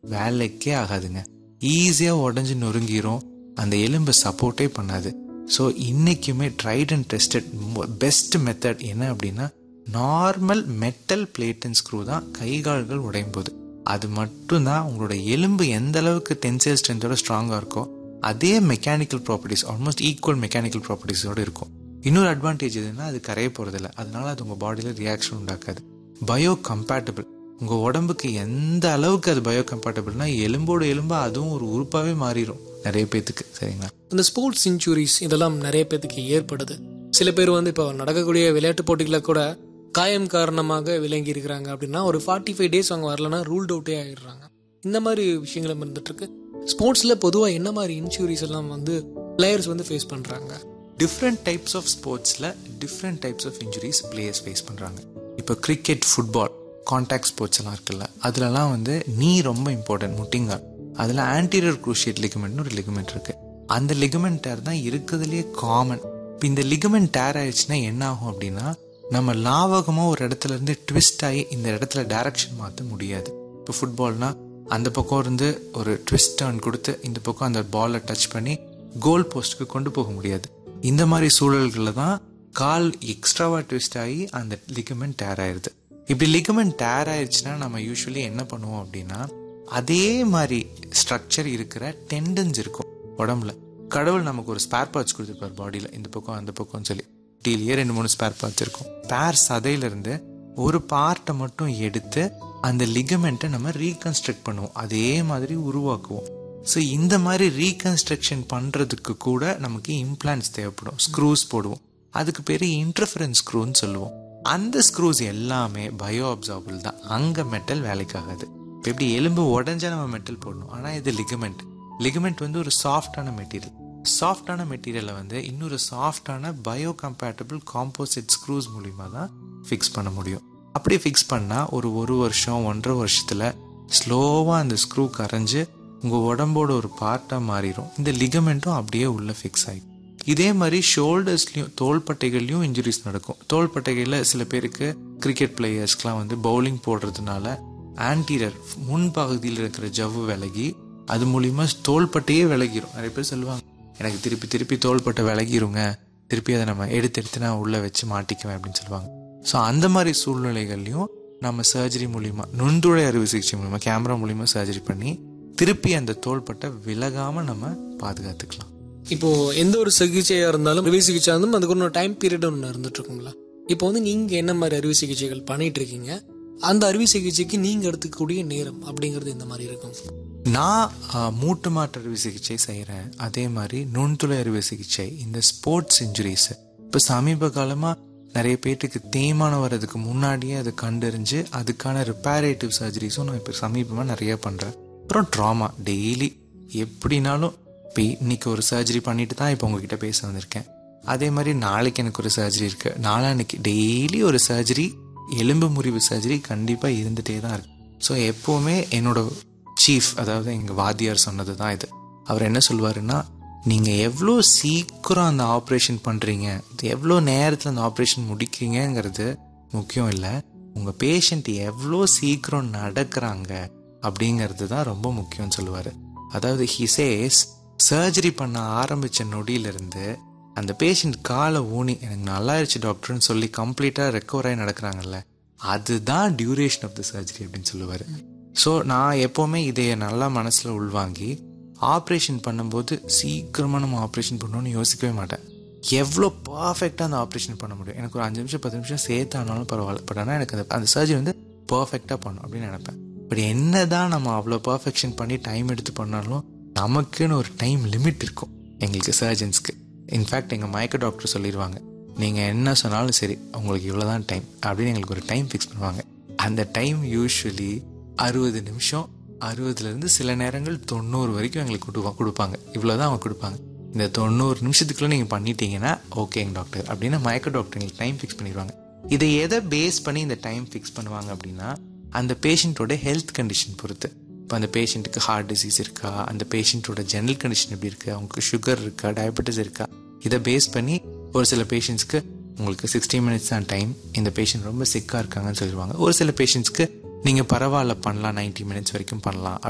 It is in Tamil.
வேலைக்கே ஆகாதுங்க ஈஸியாக உடஞ்சி நொறுங்கிரும் அந்த எலும்பு சப்போர்ட்டே பண்ணாது ஸோ இன்னைக்குமே tried and tested best method என்ன அப்படின்னா normal metal plate and screw தான் கை கால்கள் உடையும் போது அது மட்டும்தான் உங்களோட எலும்பு எந்த அளவுக்கு டென்சைல் ஸ்ட்ரென்த்தோட ஸ்ட்ராங்காக இருக்கோ அதே mechanical properties almost equal mechanical ப்ராப்பர்ட்டிஸோட இருக்கும் இன்னொரு அட்வான்டேஜ் எதுன்னா அது கரைய போகிறதில்ல அதனால அது உங்கள் பாடியில் ரியாக்ஷன் உண்டாக்காது பயோ கம்பேட்டபிள் உங்கள் உடம்புக்கு எந்த அளவுக்கு அது பயோ கம்பேட்டபிள்னா எலும்போட எலும்பு அதுவும் ஒரு உறுப்பாகவே மாறிடும் நிறைய பேத்துக்கு சரிங்களா இந்த ஸ்போர்ட்ஸ் இன்ஜுரிஸ் இதெல்லாம் நிறைய பேத்துக்கு ஏற்படுது சில பேர் வந்து இப்போ நடக்கக்கூடிய விளையாட்டு போட்டிகளில் கூட காயம் காரணமாக விளங்கி இருக்கிறாங்க அப்படின்னா ஒரு ஃபார்ட்டி ஃபைவ் டேஸ் அவங்க வரலன்னா ரூல்ட் அவுட்டே ஆயிடுறாங்க இந்த மாதிரி விஷயங்களும் இருந்துட்டு இருக்கு ஸ்போர்ட்ஸ்ல பொதுவாக என்ன மாதிரி இன்ஜுரிஸ் எல்லாம் வந்து பிளேயர்ஸ் வந்து ஃபேஸ் பண்றாங்க டிஃப்ரெண்ட் டைப்ஸ் ஆஃப் ஸ்போர்ட்ஸில் different types of injuries players face பண்ணுறாங்க இப்போ கிரிக்கெட் ஃபுட்பால் காண்டாக்ட் ஸ்போர்ட்ஸ் எல்லாம் இருக்குல்ல அதுலலாம் வந்து நீ ரொம்ப இம்பார்ட்டன்ட் முட்டிங்கால் அதில் ஆன்டீரியர் குரூஷியேட் லிகமெண்ட்னு ஒரு லிகமெண்ட் இருக்கு அந்த லிகமெண்ட் டேர் தான் இருக்கிறதுலேயே காமன் இப்போ இந்த லிகமெண்ட் டேர் ஆயிடுச்சுன்னா என்ன ஆகும் அப்படின்னா நம்ம லாவகமாக ஒரு இடத்துல இருந்து ட்விஸ்ட் ஆகி இந்த இடத்துல டைரக்ஷன் மாற்ற முடியாது இப்போ ஃபுட்பால்னா அந்த பக்கம் இருந்து ஒரு ட்விஸ்ட் டர்ன் கொடுத்து இந்த பக்கம் அந்த பாலை டச் பண்ணி கோல் போஸ்ட்டுக்கு கொண்டு போக முடியாது இந்த மாதிரி சூழல்களில் தான் கால் எக்ஸ்ட்ராவா ட்விஸ்ட் ஆகி அந்த லிகமெண்ட் டேர் ஆயிடுது இப்படி லிகமெண்ட் டேர் ஆயிடுச்சுன்னா நம்ம யூஸ்வலி என்ன பண்ணுவோம் அப்படின்னா அதே மாதிரி ஸ்ட்ரக்சர் இருக்கிற டெண்டன்ஸ் இருக்கும் உடம்புல கடவுள் நமக்கு ஒரு ஸ்பேர் பார்ட்ஸ் கொடுத்துருப்பார் பாடியில் இந்த பக்கம் அந்த பக்கம் சொல்லி டீலியே ரெண்டு மூணு ஸ்பேர் பார்ட்ஸ் இருக்கும் ஸ்பேர் சதையிலிருந்து ஒரு பார்ட்டை மட்டும் எடுத்து அந்த லிகமெண்ட்டை நம்ம ரீகன்ஸ்ட்ரக்ட் பண்ணுவோம் அதே மாதிரி உருவாக்குவோம் ஸோ இந்த மாதிரி ரீகன்ஸ்ட்ரக்ஷன் பண்ணுறதுக்கு கூட நமக்கு இம்ப்ளான்ஸ் தேவைப்படும் ஸ்க்ரூஸ் போடுவோம் அதுக்கு பேர் இன்டர்ஃபரன்ஸ் ஸ்க்ரூன்னு சொல்லுவோம் அந்த ஸ்க்ரூஸ் எல்லாமே பயோ அப்சார்பிள் தான் அங்கே மெட்டல் வேலைக்காகாது இப்போ எப்படி எலும்பு உடஞ்சா நம்ம மெட்டல் போடணும் ஆனால் இது லிகமெண்ட் லிகமெண்ட் வந்து ஒரு சாஃப்டான மெட்டீரியல் சாஃப்டான மெட்டீரியலை வந்து இன்னொரு சாஃப்டான பயோ கம்பேட்டபிள் காம்போசிட் ஸ்க்ரூஸ் மூலிமா தான் ஃபிக்ஸ் பண்ண முடியும் அப்படி ஃபிக்ஸ் பண்ணால் ஒரு ஒரு வருஷம் ஒன்றரை வருஷத்தில் ஸ்லோவாக அந்த ஸ்க்ரூ கரைஞ்சு உங்கள் உடம்போட ஒரு பார்ட்டாக மாறிடும் இந்த லிகமெண்ட்டும் அப்படியே உள்ளே ஃபிக்ஸ் ஆகிடும் இதே மாதிரி ஷோல்டர்ஸ்லையும் தோள்பட்டைகள்லையும் இன்ஜுரிஸ் நடக்கும் தோள்பட்டைகளில் சில பேருக்கு கிரிக்கெட் பிளேயர்ஸ்க்குலாம் வந்து பவுலிங் போடுறதுனால ஆன்டீரியர் முன் பகுதியில் இருக்கிற ஜவ்வு விலகி அது மூலியமா தோள்பட்டையே விலகிரும் நிறைய பேர் சொல்லுவாங்க எனக்கு திருப்பி திருப்பி தோள்பட்டை விலகிருங்க திருப்பி அதை நம்ம எடுத்து எடுத்து நான் உள்ள வச்சு மாட்டிக்குவேன் அப்படின்னு சொல்லுவாங்க ஸோ அந்த மாதிரி சூழ்நிலைகள்லையும் நம்ம சர்ஜரி மூலியமா நுண்துளை அறுவை சிகிச்சை மூலியமா கேமரா மூலியமா சர்ஜரி பண்ணி திருப்பி அந்த தோள்பட்டை விலகாம நம்ம பாதுகாத்துக்கலாம் இப்போ எந்த ஒரு சிகிச்சையா இருந்தாலும் அறுவை சிகிச்சை இருந்தாலும் அதுக்கு ஒரு டைம் பீரியட் ஒன்று இருந்துட்டு இருக்குங்களா இப்போ வந்து நீங்க என்ன மாதிரி அறுவை சிகிச்சைகள் பண்ணிட்டு இருக்கீங்க அந்த அறுவை சிகிச்சைக்கு நீங்க எடுத்துக்கக்கூடிய நேரம் அப்படிங்கிறது இந்த மாதிரி இருக்கும் நான் ஆஹ், மூட்டு மாற்று அறுவை சிகிச்சை செய்கிறேன் அதே மாதிரி நுண்துளை அறுவை சிகிச்சை இந்த ஸ்போர்ட்ஸ் இன்ஜுரிஸ் இப்போ சமீப காலமாக நிறைய பேர்த்துக்கு தேய்மானம் வர்றதுக்கு முன்னாடியே அதை கண்டறிஞ்சு அதுக்கான ரிப்பேரேட்டிவ் சர்ஜரிஸும் நான் இப்போ சமீபமாக நிறைய பண்ணுறேன் அப்புறம் ட்ராமா டெய்லி எப்படினாலும் இப்போ இன்னைக்கு ஒரு சர்ஜரி பண்ணிட்டு தான் இப்போ உங்ககிட்ட பேச வந்திருக்கேன் அதே மாதிரி நாளைக்கு எனக்கு ஒரு சர்ஜரி இருக்கு நாளான்னைக்கு டெய்லி ஒரு சர்ஜரி எலும்பு முறிவு சர்ஜரி கண்டிப்பாக இருந்துகிட்டே தான் இருக்கு ஸோ எப்போவுமே என்னோட சீஃப் அதாவது எங்கள் வாத்தியார் சொன்னது தான் இது அவர் என்ன சொல்லுவாருன்னா நீங்கள் எவ்வளோ சீக்கிரம் அந்த ஆப்ரேஷன் பண்ணுறீங்க எவ்வளோ நேரத்தில் அந்த ஆப்ரேஷன் முடிக்கிறீங்கங்கிறது முக்கியம் இல்லை உங்கள் பேஷண்ட் எவ்வளோ சீக்கிரம் நடக்கிறாங்க அப்படிங்கிறது தான் ரொம்ப முக்கியம்னு சொல்லுவார் அதாவது ஹிசேஸ் சர்ஜரி பண்ண ஆரம்பித்த நொடியிலிருந்து அந்த பேஷண்ட் காலை ஊனி எனக்கு நல்லாயிருச்சு டாக்டர்னு சொல்லி கம்ப்ளீட்டாக ரெக்கவர் ஆகி நடக்கிறாங்கல்ல அதுதான் டியூரேஷன் ஆஃப் த சர்ஜரி அப்படின்னு சொல்லுவார் ஸோ நான் எப்போவுமே இதை நல்லா மனசில் உள்வாங்கி ஆப்ரேஷன் பண்ணும்போது சீக்கிரமாக நம்ம ஆப்ரேஷன் பண்ணணும்னு யோசிக்கவே மாட்டேன் எவ்வளோ பர்ஃபெக்டாக அந்த ஆப்ரேஷன் பண்ண முடியும் எனக்கு ஒரு அஞ்சு நிமிஷம் பத்து நிமிஷம் சேர்த்து ஆனாலும் பரவாயில்ல பட் ஆனால் எனக்கு அந்த அந்த சர்ஜரி வந்து பர்ஃபெக்டாக பண்ணும் அப்படின்னு நினைப்பேன் பட் என்ன தான் நம்ம அவ்வளோ பர்ஃபெக்ஷன் பண்ணி டைம் எடுத்து பண்ணாலும் நமக்குன்னு ஒரு டைம் லிமிட் இருக்கும் எங்களுக்கு சர்ஜன்ஸ்க்கு இன்ஃபேக்ட் எங்கள் மயக்க டாக்டர் சொல்லிடுவாங்க நீங்கள் என்ன சொன்னாலும் சரி உங்களுக்கு இவ்வளோ தான் டைம் அப்படின்னு எங்களுக்கு ஒரு டைம் ஃபிக்ஸ் பண்ணுவாங்க அந்த டைம் யூஸ்வலி அறுபது நிமிஷம் அறுபதுலேருந்து சில நேரங்கள் தொண்ணூறு வரைக்கும் எங்களுக்கு கொடுப்பா கொடுப்பாங்க இவ்வளோ தான் அவங்க கொடுப்பாங்க இந்த தொண்ணூறு நிமிஷத்துக்குள்ளே நீங்கள் பண்ணிட்டீங்கன்னா ஓகேங்க டாக்டர் அப்படின்னு மயக்க டாக்டர் எங்களுக்கு டைம் ஃபிக்ஸ் பண்ணிடுவாங்க இதை எதை பேஸ் பண்ணி இந்த டைம் ஃபிக்ஸ் பண்ணுவாங்க அப்படின்னா அந்த பேஷண்ட்டோட ஹெல்த் கண்டிஷன் பொறுத்து இப்போ அந்த பேஷண்ட்டுக்கு ஹார்ட் டிசீஸ் இருக்கா அந்த பேஷண்ட்டோட ஜெனரல் கண்டிஷன் எப்படி இருக்கு அவங்களுக்கு சுகர் இருக்கா டயபெட்டிஸ் இருக்கா இதை பேஸ் பண்ணி ஒரு சில பேஷண்ட்ஸ்க்கு உங்களுக்கு சிக்ஸ்டி மினிட்ஸ் தான் டைம் இந்த பேஷண்ட் ரொம்ப சிக்காக இருக்காங்கன்னு சொல்லிடுவாங்க ஒரு சில பேஷண்ட்ஸ்க்கு நீங்கள் பரவாயில்ல பண்ணலாம் 90 மினிட்ஸ் வரைக்கும் பண்ணலாம்